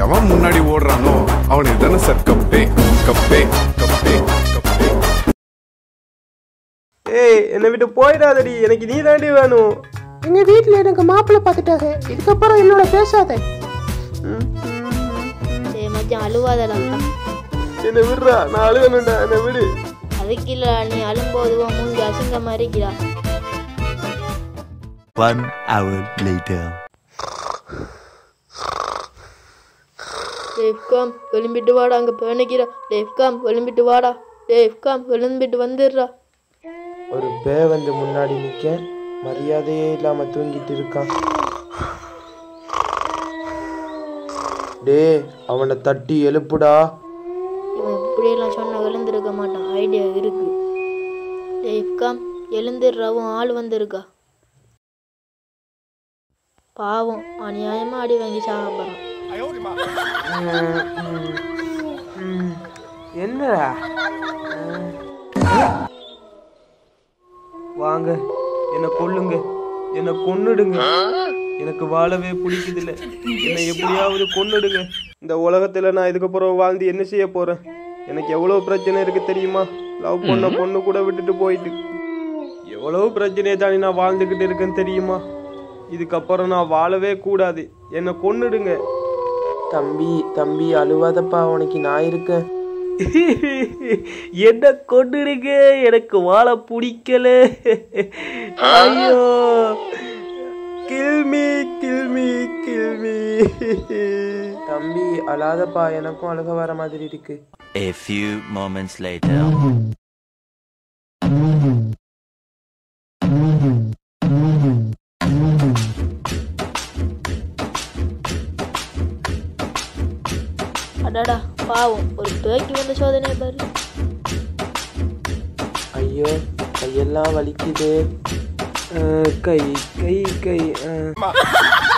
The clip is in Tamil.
எவன் முன்னாடி ஓடுறானோ அவனுக்கு தானே சார் கப்பே கப்பே கப்பே கப்பே ஏய் என்னை விட்டு போயிடாதடி எனக்கு நீ தாண்டி வேணும் எங்க வீட்ல எனக்கு மாப்பிள்ளை பார்த்துட்டாங்க இதுக்கப்புறம் என்னோட பேசாத டேய் மச்சான் அழுவாதடா என்னை விடுறா நான் அழுகணும்டா என்னை விடு அதுக்கு இல்ல நீ அழும்போது உன் மூஞ்சி அசிங்கமா இருக்கிறா One hour later. டேவ்காம் எழும்பிட்டு வாடா அங்க பேணிக்கிறா டேவ்காம் எழும்பிட்டு வாடா டேவ்காம் எழும்பிட்டு வந்துடுறா ஒரு பே வந்து முன்னாடி நிக்க மரியாதையே இல்லாம தூங்கிட்டு இருக்கான் டே அவனை தட்டி எழுப்புடா இவன் இப்படியெல்லாம் சொன்னா எழுந்திருக்க மாட்டான் ஐடியா இருக்கு டேவ்காம் எழுந்துடுறா உன் ஆள் வந்திருக்கா பாவம் அநியாயமா அடி வாங்கி சாப்பிட்றான் என்னடா வாங்க என்னை கொல்லுங்க என்னை கொன்னுடுங்க எனக்கு வாழவே பிடிக்குதில்ல என்னை எப்படியாவது கொன்னுடுங்க இந்த உலகத்துல நான் இதுக்கப்புறம் வாழ்ந்து என்ன செய்ய போறேன் எனக்கு எவ்வளவு பிரச்சனை இருக்கு தெரியுமா லவ் பண்ண பொண்ணு கூட விட்டுட்டு போயிட்டு எவ்வளவு பிரச்சனையை தாண்டி நான் வாழ்ந்துகிட்டு இருக்கேன்னு தெரியுமா இதுக்கப்புறம் நான் வாழவே கூடாது என்னை கொன்னுடுங்க தம்பி தம்பி அழுவாதப்பா உனக்கு நான் இருக்கேன் என்ன கொண்டுடுங்க எனக்கு வாழ பிடிக்கல ஐயோ கில்மி கில்மி கில்மி தம்பி அழாதப்பா எனக்கும் அழுக வர மாதிரி இருக்கு A few moments later. அடடா பாவம் ஒரு பேக்கி வந்த சோதனை பாரு ஐயோ கையெல்லாம் வலிக்குது அஹ், கை கை கை அஹ்.